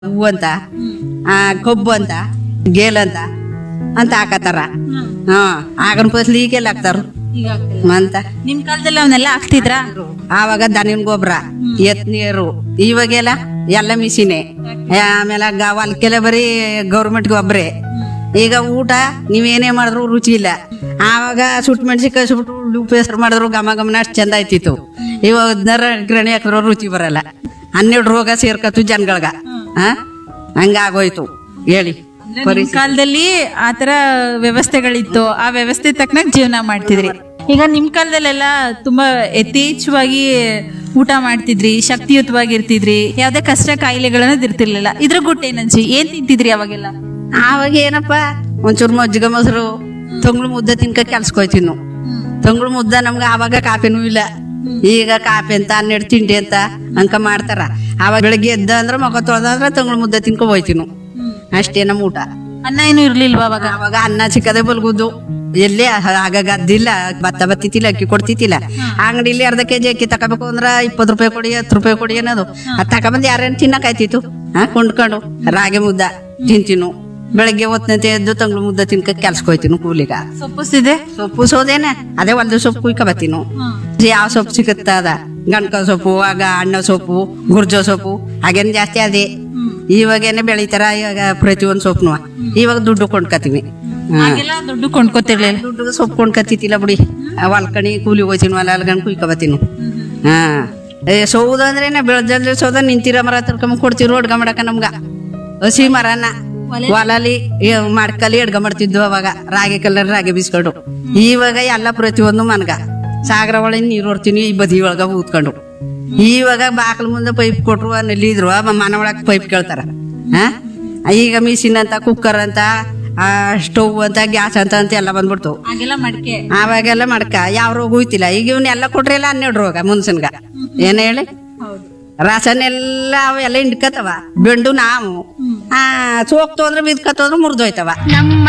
ಹೂವು ಅಂತ ಆ ಕಬ್ಬು ಅಂತ ಗೇಲ್ ಅಂತ ಅಂತ ಹಾಕತಾರ ಹಾ ಆಗನ ಫಸಲು ಈಗೆಲ್ಲ ಹಾಕ್ತಾರ ಈಗ ಆಗ್ತಿಲ್ಲ. ಅಂತ ನಿಮ್ ಕಾಲದಲ್ಲಿ ಅವನ್ನೆಲ್ಲ ಆಗ್ತಿದ್ರಾ ಆವಾಗ ದನಿನ ಗೊಬ್ಬರ ಎತ್ ನೀರು ಇವಾಗೆಲ್ಲ ಎಲ್ಲ ಮಿಷಿನೇ ಆಮೇಲೆ ಗ- ಹೊಲಕ್ಕೆಲ್ಲ ಬರೀ ಗೌರ್ಮೆಂಟ್ ಗೊಬ್ಬರೇ ಈಗ ಊಟ ನೀವೇನೇ ಮಾಡಿದ್ರು ರುಚಿ ಇಲ್ಲ ಆವಾಗ ಸುಟ್ಟು ಮೆಣಸಿನ್ಕಾಯಿ ಸುಟ್ಟು ಉಪ್ಪು ಹೆಸರು ಮಾಡಿದ್ರು ಘಮ ಗಮನ ಅಷ್ಟು ಚಂದ ಆಯ್ತಿತ್ತು ಇವಾಗ ಹದಿನಾರ ಗಿರಣಿ ಹಾಕಿದ್ರು ರುಚಿ ಬರಲ್ಲ ಹನ್ನೆರಡು ರೋಗ ಸೇರ್ಕತ್ತು ಜನಗಳ್ಗ ಹಾ ಹಂಗಾಗೋಯ್ತು ಹೇಳಿ ನಿಮ್ ಕಾಲದಲ್ಲಿ ಆತರ ವ್ಯವಸ್ಥೆಗಳಿತ್ತು ಆ ವ್ಯವಸ್ಥೆ ತಕ್ಕನಾಗ ಜೀವನ ಮಾಡ್ತಿದ್ರಿ ಈಗ ನಿಮ್ ಕಾಲದಲ್ಲೆಲ್ಲ ತುಂಬಾ ಯಥೇಚ್ಛವಾಗಿ ಊಟ ಮಾಡ್ತಿದ್ರಿ ಶಕ್ತಿಯುತವಾಗಿ ಇರ್ತಿದ್ರಿ ಯಾವ್ದೇ ಕಷ್ಟ ಕಾಯಿಲೆಗಳನ್ನ ಇರ್ತಿರ್ಲಿಲ್ಲ ಇದ್ರ ಗುಟ್ಟು ಏನಂಚಿ ಏನ್ ತಿಂತಿದ್ರಿ ಅವಾಗೆಲ್ಲ ಆವಾಗ ಏನಪ್ಪ ಒಂಚೂರು ಮಜ್ಜಿಗೆ ಮೊಸರು ತಂಗ್ಳು ಮುದ್ದೆ ತಿನ್ಕ ಕೆಲ್ಸಕ್ಕೆ ಹೋಯ್ತೀವಿ ನಾವು ತಂಗ್ಳು ಮುದ್ದೆ ನಮ್ಗೆ ಆವಾಗ ಕಾಫಿನೂ ಇಲ್ಲ ಈಗ ಕಾಫಿ ಅಂತ ಹನ್ನೆರಡು ತಿಂಡಿ ಅಂತ ಅಂಕ ಮಾಡ್ತಾರ ಆವಾಗ ಬೆಳಗ್ಗೆ ಎದ್ದ ಅಂದ್ರೆ ಮಗ ತೊಳ್ದ ಅಂದ್ರೆ ತಂಗ್ಳು ಮುದ್ದೆ ತಿನ್ಕೊ ಹೋಯ್ತೀವಿ ನಾವು ಅಷ್ಟೇ ನಮ್ಮ ಊಟ ಅನ್ನ ಏನು ಇರ್ಲಿಲ್ವಾ ಅವಾಗ ಆವಾಗ ಅನ್ನ ಸಿಕ್ಕದೆ ಬಲ್ಗುದು ಎಲ್ಲಿ ಆಗ ಗದ್ದಿಲ್ಲ ಭತ್ತ ಬತ್ತಿತಿಲ್ಲ ಅಕ್ಕಿ ಕೊಡ್ತಿತ್ತಿಲ್ಲ ಅಂಗಡಿಲಿ ಅರ್ಧ ಕೆಜಿ ಅಕ್ಕಿ ತಗೋಬೇಕು ಅಂದ್ರ ಇಪ್ಪತ್ತು ರೂಪಾಯಿ ಕೊಡಿ ಹತ್ತು ರೂಪಾಯಿ ಕೊಡಿ ಅನ್ನೋದು ಅದ್ ತಗೊಂಬಂದ್ ಯಾರೇನ್ ತಿನ್ನಕಾಯ್ತಿತ್ತು ಹಾ ಕೊಂಡ್ಕೊಂಡು ರಾಗಿ ಮುದ್ದ ತಿಂತೀನು ಬೆಳಗ್ಗೆ ಹೊತ್ನಂತೆ ಎದ್ದು ತಂಗ್ಳು ಮುದ್ದೆ ತಿನ್ಕ ಕೆಲ್ಸಕ್ಕೆ ಹೋಯ್ತೀನು ಕೂಲಿಗ ಸೊಪ್ಪುಸಿದೆ ಸೊಪ್ಪು ಸೋದೇನೆ ಅದೇ ಹೊಲ್ದ ಸೊಪ್ಪು ಕುಯ್ಕ ಬತ್ತೀನು ಯಾವ ಸೊಪ್ಪು ಸಿಗುತ್ತ ಅದ ಗಣಕ ಸೊಪ್ಪು ಆಗ ಅಣ್ಣ ಸೊಪ್ಪು ಗುರ್ಜೋ ಸೊಪ್ಪು ಹಾಗೇನ್ ಜಾಸ್ತಿ ಅದೇ ಇವಾಗೇನೆ ಬೆಳಿತಾರ ಇವಾಗ ಪ್ರತಿಯೊಂದು ಸೊಪ್ಪುನು ಇವಾಗ ದುಡ್ಡು ಕೊಂಡ್ಕತೀವಿ ಹಾ ಹಾಗೆಲ್ಲ ದುಡ್ಡು ಕೊಂಡ್ಕೊತಿರ್ಲಿಲ್ಲ ದುಡ್ಡು ಸೊಪ್ಪು ಕೊಂಡ್ಕತ್ತಿತ್ತಿಲ್ಲ ಬಿಡಿ ಹೊಲ್ಕಣಿ ಕೂಲಿ ಹೋಯ್ತೀನಿ ಹೊಲ ಅಲ್ಗಣ್ ಕುಯ್ಕ ಬತ್ತೀನಿ ಹಾ ಏ ಸೌದ ಅಂದ್ರೇನೆ ಬೆಳದಲ್ಲಿ ಸೌದ ನಿಂತಿರ ಮರ ತರ್ಕೊಂಡ್ ಕೊಡ್ತೀವಿ ರೋಡ್ಗ ಮಾಡಕ ನಮ್ಗ ಹಸಿ ಮರನ ಹೊಲಲಿ ಮಾಡ್ಕಲಿ ಎಡ್ಗ ಮಾಡ್ತಿದ್ವು ಅವಾಗ ರಾಗಿ ಕಲ್ಲರ್ ರಾಗಿ ಬೀಸ್ಕೊಂಡು ಇವಾಗ ಎಲ್ಲ ಪ್ರತಿಯೊಂದು ಮನ್ಗ ಸಾಗರ ಒಳಗೆ ನೀರು ಹೊಡ್ತೀನಿ ಈ ಬದಿ ಒಳಗ ಊದ್ಕೊಂಡು ಇವಾಗ ಬಾಕ್ಲ ಮುಂದೆ ಪೈಪ್ ಕೊಟ್ರು ನೆಲ್ಲಿದ್ರು ಮನೆ ಒಳಗೆ ಪೈಪ್ ಕೇಳ್ತಾರ ಹಾ ಈಗ ಮಿಷಿನ್ ಅಂತ ಕುಕ್ಕರ್ ಅಂತ ಸ್ಟವ್ ಅಂತ ಗ್ಯಾಸ್ ಅಂತ ಅಂತ ಎಲ್ಲ ಬಂದ್ಬಿಡ್ತು ಹಾಗೆಲ್ಲ ಮಡಿಕೆ ಆವಾಗೆಲ್ಲ ಮಾಡ್ಕ ಯಾವ ರೋಗ ಹೋಯ್ತಿಲ್ಲ ಈಗ ಇವನ್ನೆಲ್ಲ ಕೊಟ್ರೆಲ್ಲ ಹನ್ನೆರಡು ರೋಗ ಮುನ್ಸನ್ಗ ಏನ್ ಹೇಳಿ ಹೌದು ರಾಸನ್ ಎಲ್ಲ ಅವೆಲ್ಲ ಹಿಂಡ್ಕತವ ಬೆಂಡು ನಾವು ಆ ಸೋಕ್ತು ಅಂದ್ರೆ ಬಿದ್ಕತ್ತು ಅಂದ್ರೆ ಮುರಿದೋಯ್ತವ ನಮ್ಮ